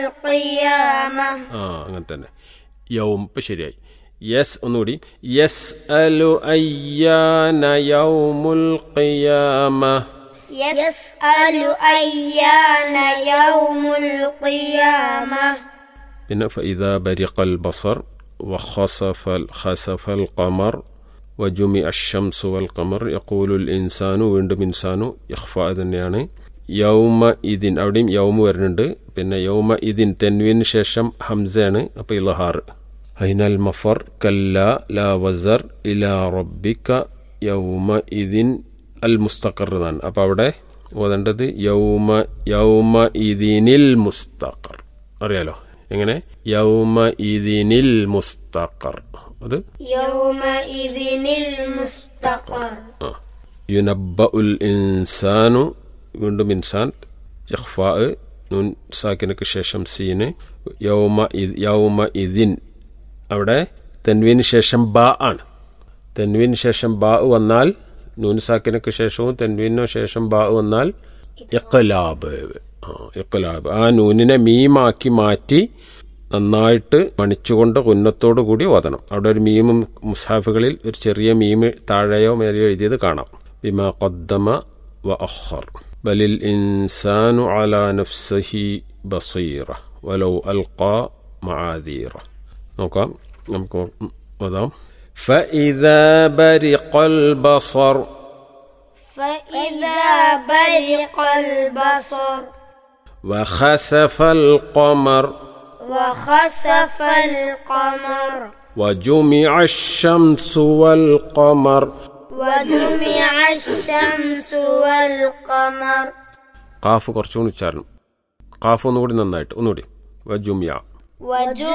القيامة ആ അങ്ങനെ തന്നെ യൗം ഇപ്പം ശരിയായി യെസ് ഒന്നുകൂടി യെസ് അലു അയ്യാന യൗമുൽ ഖിയാമ يسأل أيان يوم القيامة പിന്നെ فإذا برق البصر وخسف خسف القمر وجمع الشمس والقمر يقول الإنسان വീണ്ടും ഇൻസാനു ഇഖ്ഫ തന്നെയാണ് യൗമ ഇതിൻ അവിടെയും യൗമ വരുന്നുണ്ട് പിന്നെ യൗമ ഇതിൻ തെൻവിന് ശേഷം ഹംസയാണ് അപ്പോൾ ഇലഹാർ ഹൈനൽ മഫർ കല്ല ലാ വസർ ഇലാ റബ്ബിക യൗമ ഇതിൻ അൽ മുസ്തഖർ എന്നാണ് അപ്പോൾ അവിടെ ഓതേണ്ടത് യൗമ യൗമ ഇതിനിൽ മുസ്തഖർ അറിയാലോ എങ്ങനെ യൗമ ഇതിനിൽ മുസ്തഖർ അത് يومئذ المستقر യുനബ്ബ ഉൽ ഇൻസാനു വീണ്ടും ഇൻസാൻ ഇഖ്ഫാ നൂൻ സാക്കിനക്ക് ശേഷം സീന് യൗമ ഇദ് യൗമ ഇതിൻ അവിടെ തെൻവീന് ശേഷം ബാ ആണ് തെൻവീന് ശേഷം ബാ വന്നാൽ നൂൻ സാക്കിനക്ക് ശേഷവും തെൻവീനു ശേഷം ബാ വന്നാൽ ഇഖ്ലാബ് ആ ഇഖ്ലാബ് ആ നൂനിനെ മീമാക്കി മാറ്റി നന്നായിട്ട് മണിച്ചുകൊണ്ട് കുന്നത്തോടു കൂടി ഓതണം അവിടെ ഒരു മീമും മുസാഫുകളിൽ ഒരു ചെറിയ മീമ് താഴെയോ മേലെയോ എഴുതിയത് കാണാം ബിമാ ഖദ്ദമ വ അഖർ ബലിൽ ഇൻസാനു അലാ നഫ്സഹി ബസീറ വലൗ അൽഖാ മആദീറ നോക്കാം നമുക്ക് ഓതാം فإذا برق البصر فإذا برق البصر وخسف القمر وخسف القمر وجمع الشمس والقمر وجمع الشمس والقمر കാഫ് കുറച്ചുകൂടി ഉച്ചാരണം കാഫ് ഒന്നുകൂടി നന്നായിട്ട് ഒന്നുകൂടി വജുമിയ وجمع